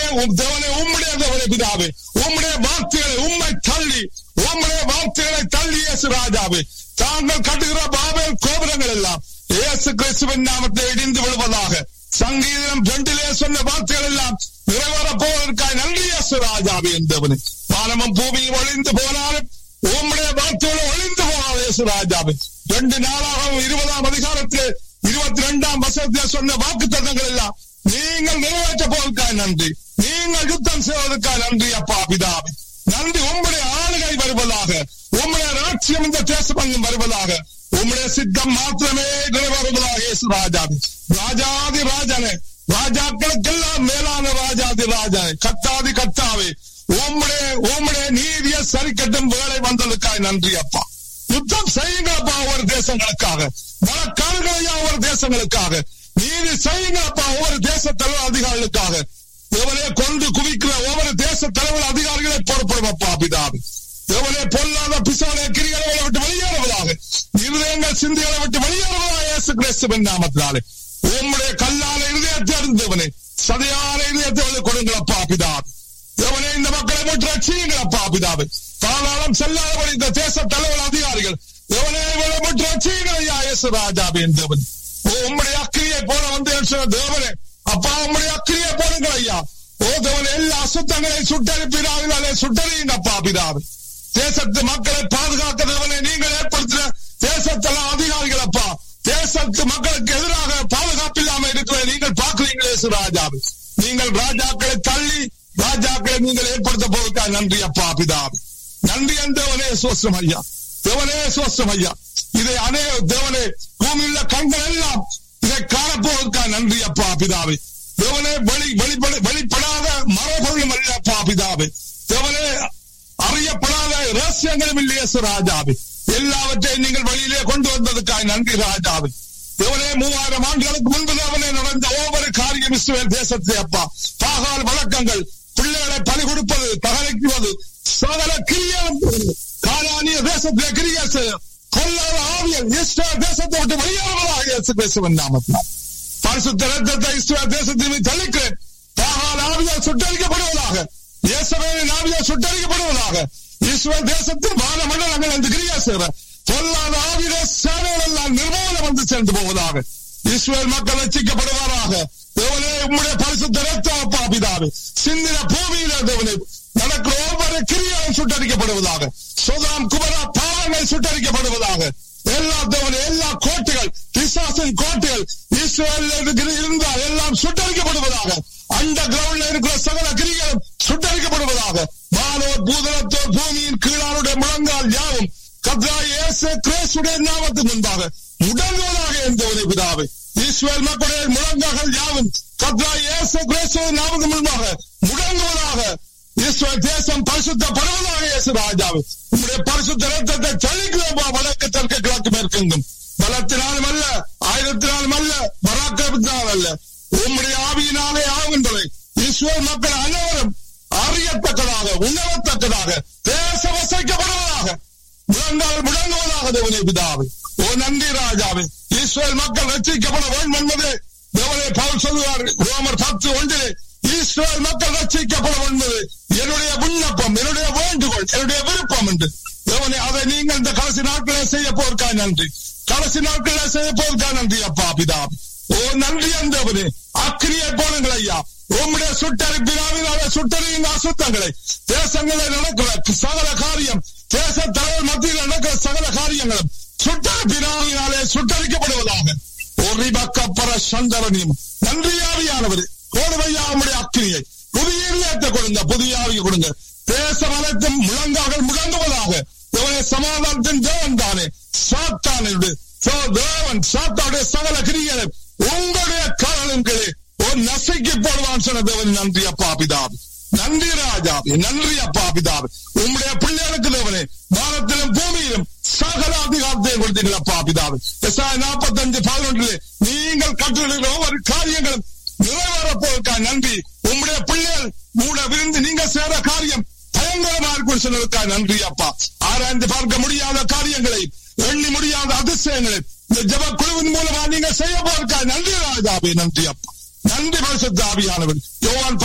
உம் தேவனே உம்முடைய தேவனே பிதாவே உம்முடைய வார்த்தைகளை உம்மை தள்ளி உம்முடைய வார்த்தைகளை தள்ளி இயேசு ராஜாவே தாங்கள் கட்டுகிற பாபேல் கோபுரங்கள் எல்லாம் இயேசு கிறிஸ்துவின் நாமத்தை இடிந்து விழுவதாக சங்கீதம் ரெண்டிலே சொன்ன வார்த்தைகள் எல்லாம் நிறைவேற போவதற்காக நன்றி இயேசு ராஜாவே என்பவனே வானமும் பூமியும் ஒளிந்து போனாலும் உம்முடைய வார்த்தைகள் ஒளிந்து போனாலும் இயேசு ராஜாவே ரெண்டு நாளாகவும் இருபதாம் அதிகாரத்தில் இருபத்தி ரெண்டாம் வசனத்தில் சொன்ன வாக்கு தத்தங்கள் எல்லாம் நீங்கள் நிறைவேற்ற போவதற்காக நன்றி நீங்கள் யுத்தம் செய்வதற்காக நன்றி அப்பா பிதாவே நன்றி உம்முடைய ஆளுகை வருவதாக உம்முடைய ராட்சியம் இந்த தேசமங்கும் வருவதாக உம்முடைய சித்தம் மாத்திரமே நிறைவேறுவதாக இயேசு ராஜாவே ராஜாதி ராஜனே ராஜாக்களுக்கெல்லாம் மேலான ராஜாதி ராஜனே கத்தாதி கத்தாவே உம்முடைய உம்முடைய நீதிய சரிக்கட்டும் வேலை வந்ததுக்காக நன்றி அப்பா யுத்தம் செய்யுங்கப்பா ஒவ்வொரு தேசங்களுக்காக வழக்காடுகளையா ஒவ்வொரு தேசங்களுக்காக நீதி செய்யுங்கப்பா ஒவ்வொரு தேச தலைவர் அதிகாரிகளுக்காக எவரே கொண்டு குவிக்கிற ஒவ்வொரு தேச தலைவர் அதிகாரிகளை பொறுப்படுவப்பா பிதாவே எவரே பொல்லாத பிசாலே கிரிகளை விட்டு வெளியேறுவதாக இருதயங்கள் சிந்திகளை விட்டு வெளியேறுவதாக இயேசு கிறிஸ்துவின் நாமத்தினாலே உம்முடைய கல்லால இருதயத்தை அறிந்தவனே சதையான இருதயத்தை வந்து கொடுங்களப்பா பிதாவே எவனே இந்த மக்களை மட்டும் ரட்சியுங்களப்பா பிதாவே தாராளம் செல்லாதபடி இந்த தேச தலைவர் அதிகாரிகள் எவனே இவனை மட்டும் ரட்சியுங்கள் ஐயா இயேசு ராஜாவே தேவன் ஓ உம்முடைய அக்கிரியை போல வந்து சொன்ன தேவனே அப்பா உம்முடைய அக்கிரியை போடுங்கள் ஐயா ஓ தேவன் எல்லா அசுத்தங்களை சுட்டரிப்பினாலே சுட்டறியுங்கப்பா பிதாவே தேசத்து மக்களை பாதுகாக்க தேவனை நீங்கள் ஏற்படுத்தின தேசத்தல அதிகாரிகள் அப்பா தேசத்து மக்களுக்கு எதிராக பாதுகாப்பு இல்லாம இருக்கிற நீங்கள் பார்க்கிறீங்களே இயேசு ராஜாவே நீங்கள் ராஜாக்களை தள்ளி ராஜாக்களை நீங்கள் ஏற்படுத்த போவதற்காக நன்றி அப்பா பிதாவே நன்றி தேவனே சோஸ்ரம் ஐயா தேவனே சோஸ்ரம் ஐயா இதை அநேக தேவனே பூமியுள்ள கண்கள் எல்லாம் இதை காணப்போவதற்காக நன்றி அப்பா பிதாவே தேவனே வெளி வெளிப்பட வெளிப்படாத மரபொருளும் அல்ல அப்பா பிதாவே தேவனே அறியப்படாத ரகசியங்களும் இல்லையே ராஜாவே எல்லாவற்றையும் நீங்கள் வழியிலே கொண்டு வந்ததுக்காக நன்றி ராஜாவே தேவனே மூவாயிரம் ஆண்டுகளுக்கு முன்பு தேவனே நடந்த ஒவ்வொரு காரியம் இஸ்ரேல் தேசத்தை அப்பா பாகால் வழக்கங்கள் பிள்ளைகளை பலி கொடுப்பது பகலைக்குவது சகல கிரியம் காலானிய தேசத்திலே கிரிய கொல்லாத ஆவியல் இஸ்ரேல் தேசத்தை விட்டு வெளியேறுவதாக இயேசு கிறிஸ்துவின் நாமத்தினால் பரிசுத்த ரத்தத்தை இஸ்ரேல் தேசத்தின் மீது தெளிக்கிறேன் பாகால் ஆவியால் சுட்டரிக்கப்படுவதாக இயேசுவின் ஆவியால் சுட்டரிக்கப்படுவதாக இஸ்ரேல் தேசத்தின் வான மண்டலங்கள் அந்த கிரியா செய்கிற பொல்லாத ஆவிட சேவைகள் எல்லாம் நிர்மூலம் வந்து சென்று போவதாக இஸ்ரேல் மக்கள் ரசிக்கப்படுவாராக தேவனே உம்முடைய பரிசுத்த ரத்த பாபிதாவே சிந்தின பூமியில தேவனே நடக்கிற ஒவ்வொரு கிரியாவும் சுட்டரிக்கப்படுவதாக சுதாம் குமரா பாவங்கள் சுட்டரிக்கப்படுவதாக எல்லா தேவனே எல்லா கோட்டைகள் பிசாசின் கோட்டைகள் இஸ்ரேல் இருந்தால் எல்லாம் சுட்டரிக்கப்படுவதாக அந்த கிரவுண்ட்ல இருக்கிற சகல கிரிகளும் சுட்டரிக்கப்படுவதாக வானோர் பூதலத்தோர் பூமியின் கீழாருடைய முழங்கால் யாவும் கத்ரா இயேசு கிறிஸ்துடைய நாமத்துக்கு முன்பாக முடங்குவதாக என்பவனை பிதாவே இஸ்ரேல் மக்களுடைய முழங்கால்கள் யாவும் கத்ரா இயேசு கிறிஸ்துவ நாமத்துக்கு முன்பாக முடங்குவதாக இஸ்ரேல் தேசம் பரிசுத்தப்படுவதாக இயேசு ராஜாவே உங்களுடைய பரிசுத்த ரத்தத்தை தெளிக்கிறோமா வடக்கு தெற்கு கிழக்கு மேற்கெங்கும் பலத்தினாலும் அல்ல ஆயிரத்தினாலும் அல்ல பராக்கிரமத்தினால் அல்ல உம்முடைய ஆவியினாலே ஆகின்றதை இஸ்ரேல் மக்கள் அனைவரும் அறியத்தக்கதாக உணரத்தக்கதாக தேச வசைக்கப்படுவதாக முழங்கால் முழங்குவதாக தேவனே பிதாவே ஓ நன்றி ராஜாவே இஸ்ரேல் மக்கள் ரட்சிக்கப்பட வேண்டும் என்பது தேவனே பவுல் சொல்லுவார் ரோமர் பத்து ஒன்றிலே இஸ்ரேல் மக்கள் ரட்சிக்கப்பட என்பது என்னுடைய விண்ணப்பம் என்னுடைய வேண்டுகோள் என்னுடைய விருப்பம் என்று தேவனே அதை நீங்கள் இந்த கடைசி நாட்களில் செய்ய போவதற்காக நன்றி கடைசி நாட்களில் செய்ய போவதற்காக நன்றி அப்பா பிதாவே ஓ நன்றி அந்தவனே அக்கிரியை போடுங்கள் ஐயா உம்முடைய சுட்டரிப்பினாவினாலே சுட்டறியும் அசுத்தங்களை தேசங்களில் நடக்கிற சகல காரியம் தேச தலைவர் மத்தியில் நடக்கிற சகல காரியங்களும் சுட்டரிப்பினாவினாலே சுட்டரிக்கப்படுவதாக ஒரு பக்கப்பர சந்தரனியும் நன்றியாவியானவர் கோடுவையா உம்முடைய அக்கிரியை புதிய இல்லத்தை கொடுங்க புதிய ஆவியை கொடுங்க தேசம் அனைத்தும் முழங்காக முழங்குவதாக இவனை சமாதானத்தின் தேவன் தானே சாத்தானுடைய தேவன் சாத்தாவுடைய சகல கிரிகளை உங்களுடைய காலங்களே ஒரு நசைக்கு போடுவான் சொன்ன தேவன் நன்றி அப்பா பிதாவே நன்றி ராஜாவே நன்றி அப்பா பிதாவே உம்முடைய பிள்ளைகளுக்கு தேவனே வானத்திலும் பூமியிலும் சகல அதிகாரத்தையும் கொடுத்தீர்கள் அப்பா பிதாவே எஸ்ஆய் நாற்பத்தஞ்சு பதினொன்றிலே நீங்கள் கற்றுள்ள ஒவ்வொரு காரியங்களும் நிறைவேற போவதற்காக நன்றி உம்முடைய பிள்ளைகள் மூட விருந்து நீங்க சேர காரியம் பயங்கரமா இருக்கும் சொன்னதுக்காக நன்றி அப்பா ஆராய்ந்து பார்க்க முடியாத காரியங்களை எண்ணி முடியாத அதிசயங்களை இந்த ஜப குழுவின் மூலமா நீங்க செய்ய போவதற்காக நன்றி ராஜாவே நன்றி அப்பா நன்றி பரிசுத்த ஆவியானவர் யோவான்